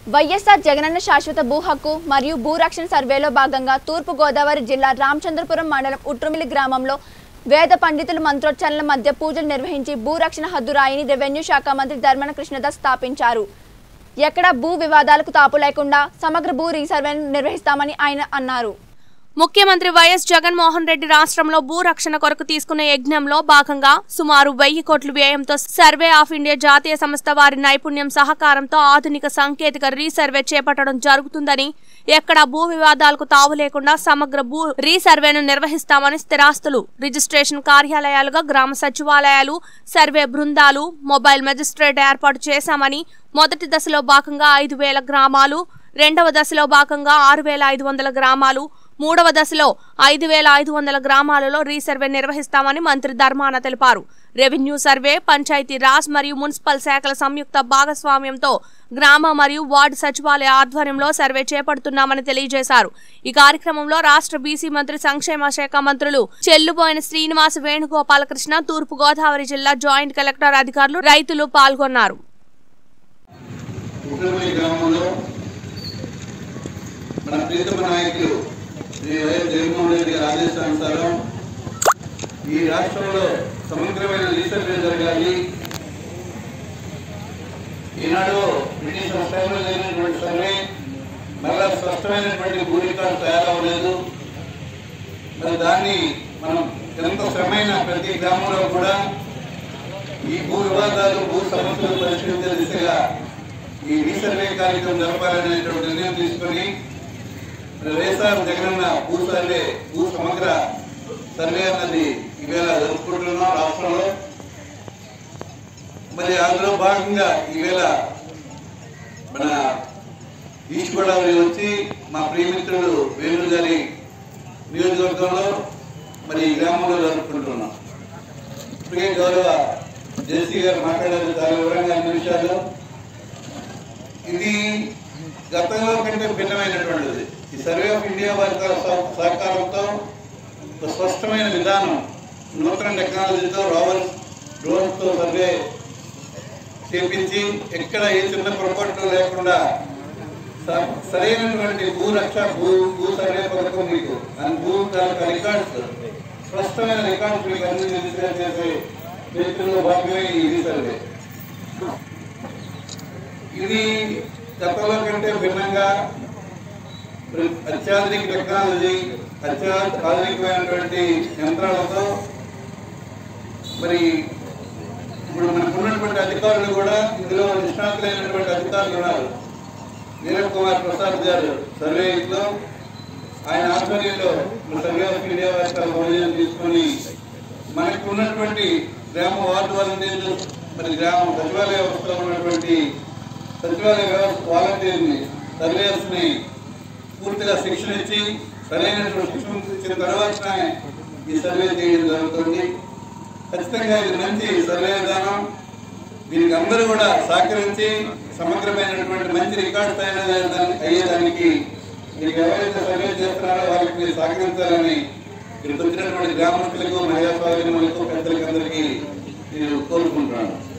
వైఎస్ఆర్ జగనన్న శాశ్వత భూ హక్కు మరియు భూరక్షణ సర్వేలో భాగంగా తూర్పు గోదావరి జిల్లా రామచంద్రపురం మండలం ఉట్రుమిలి గ్రామంలో వేద పండితులు మంత్రోచ్చారణల మధ్య పూజలు నిర్వహించి భూరక్షణ హద్దు రాయిని రెవెన్యూ శాఖ మంత్రి ధర్మన కృష్ణదాస్ స్థాపించారు ఎక్కడ భూ వివాదాలకు తాపు లేకుండా సమగ్ర భూ రీసర్వేను నిర్వహిస్తామని ఆయన అన్నారు ముఖ్యమంత్రి వైఎస్ జగన్మోహన్ రెడ్డి రాష్ట్రంలో భూ రక్షణ కొరకు తీసుకున్న యజ్ఞంలో భాగంగా సుమారు వెయ్యి కోట్ల వ్యయంతో సర్వే ఆఫ్ ఇండియా జాతీయ సంస్థ వారి నైపుణ్యం సహకారంతో ఆధునిక సాంకేతిక రీసర్వే చేపట్టడం జరుగుతుందని ఎక్కడ భూ వివాదాలకు తావు లేకుండా సమగ్ర భూ రీసర్వేను నిర్వహిస్తామని స్థిరాస్తులు రిజిస్ట్రేషన్ కార్యాలయాలుగా గ్రామ సచివాలయాలు సర్వే బృందాలు మొబైల్ మెజిస్ట్రేట్ ఏర్పాటు చేశామని మొదటి దశలో భాగంగా ఐదు వేల గ్రామాలు రెండవ దశలో భాగంగా ఆరు వేల ఐదు వందల గ్రామాలు మూడవ దశలో ఐదు వేల ఐదు వందల గ్రామాలలో రీసర్వే నిర్వహిస్తామని మంత్రి ధర్మాన తెలిపారు రెవెన్యూ సర్వే పంచాయతీ రాజ్ మరియు మున్సిపల్ శాఖల సంయుక్త భాగస్వామ్యంతో గ్రామ మరియు వార్డు సచివాలయ ఆధ్వర్యంలో సర్వే చేపడుతున్నామని తెలియజేశారు ఈ కార్యక్రమంలో రాష్ట్ర బీసీ మంత్రి సంక్షేమ శాఖ మంత్రులు చెల్లుబోయిన శ్రీనివాస వేణుగోపాలకృష్ణ తూర్పు గోదావరి జిల్లా జాయింట్ కలెక్టర్ అధికారులు రైతులు పాల్గొన్నారు ఉత్తరపల్లి గ్రామంలో మన ప్రీతమ నాయకులు శ్రీ వైఎస్ జగన్మోహన్ రెడ్డి గారి ఆదేశానుసారం ఈ రాష్ట్రంలో సమగ్రమైన రీసర్వే జరగాలి ఈనాడు బ్రిటిష్ టైంలో జరిగినటువంటి సర్వే మళ్ళా స్పష్టమైనటువంటి భూరికాలు తయారవ్వలేదు మరి దాన్ని మనం ఎంత శ్రమైన ప్రతి గ్రామంలో కూడా ఈ భూ వివాదాలు భూ సమస్యలు పరిష్కరించే దిశగా ఈ రీసర్వే కార్యక్రమం జరపాలనేటువంటి నిర్ణయం తీసుకొని మరి వైఎస్ఆర్ జగనన్న భూ సర్వే భూ సమగ్ర సర్వే అన్నది ఈవేళ జరుపుకుంటున్నాం రాష్ట్రంలో మరి అందులో భాగంగా ఈవేళ మన ఈస్ట్ గోదావరి వచ్చి మా ప్రియమిత్రుడు వేణు గారి నియోజకవర్గంలో మరి ఈ గ్రామంలో జరుపుకుంటున్నాం ఇప్పటికే గౌరవ జేసీ గారు మాట్లాడారు చాలా వివరంగా అన్ని విషయాలు ఇది గతంలో కంటే భిన్నమైనటువంటిది ఈ సర్వే ఆఫ్ ఇండియా వారి సహ- సహకారంతో ఒక స్పష్టమైన విధానం నూతన టెక్నాలజీతో రోవర్స్ డ్రోన్స్తో సర్వే చేపించి ఎక్కడ ఏ చిన్న పొరపాట్లు లేకుండా స- సరైనటువంటి భూ రక్ష భూ భూ సర్వే పథకం మీకు అండ్ భూ తాలూకా రికార్డ్స్ స్పష్టమైన రికార్డ్స్ మీకు అన్ని చేసే చేతుల్లో భాగమే ఈ సర్వే ఇది గతంలో కంటే భిన్నంగా అత్యాధునిక టెక్నాలజీ అత్యాధునికమైనటువంటి యంత్రాలతో మరి ఇప్పుడు మనకు ఉన్నటువంటి అధికారులు కూడా ఇందులో నిష్ణాతులైనటువంటి అధికారులు ఉన్నారు నీరవ్ కుమార్ ప్రసాద్ గారు సర్వేలో ఆయన ఆధ్వర్యంలో మన సర్వే ఆఫ్ ఇండియా వారి భోజనం తీసుకొని మనకు ఉన్నటువంటి గ్రామ వార్డు వాలంటీర్లు మరి గ్రామ సచివాలయ వ్యవస్థలో ఉన్నటువంటి సచివాలయ వ్యవస్థ వాలంటీర్ని సర్వేయర్స్ ని పూర్తిగా శిక్షణ ఇచ్చి సరైనటువంటి శిక్షణ ఇచ్చిన తర్వాత ఈ సర్వే చేయడం జరుగుతుంది ఖచ్చితంగా ఇది మంచి సర్వే విధానం దీనికి అందరూ కూడా సహకరించి సమగ్రమైనటువంటి మంచి రికార్డు తయారయ్యేదానికి అయ్యేదానికి మీకు ఎవరైతే సర్వే చేస్తున్నారో వారికి మీరు సహకరించాలని ఇక్కడికి వచ్చినటువంటి గ్రామస్తులకు మహిళా స్వాధీనములకు పెద్దలకు అందరికీ నేను కోరుకుంటున్నాను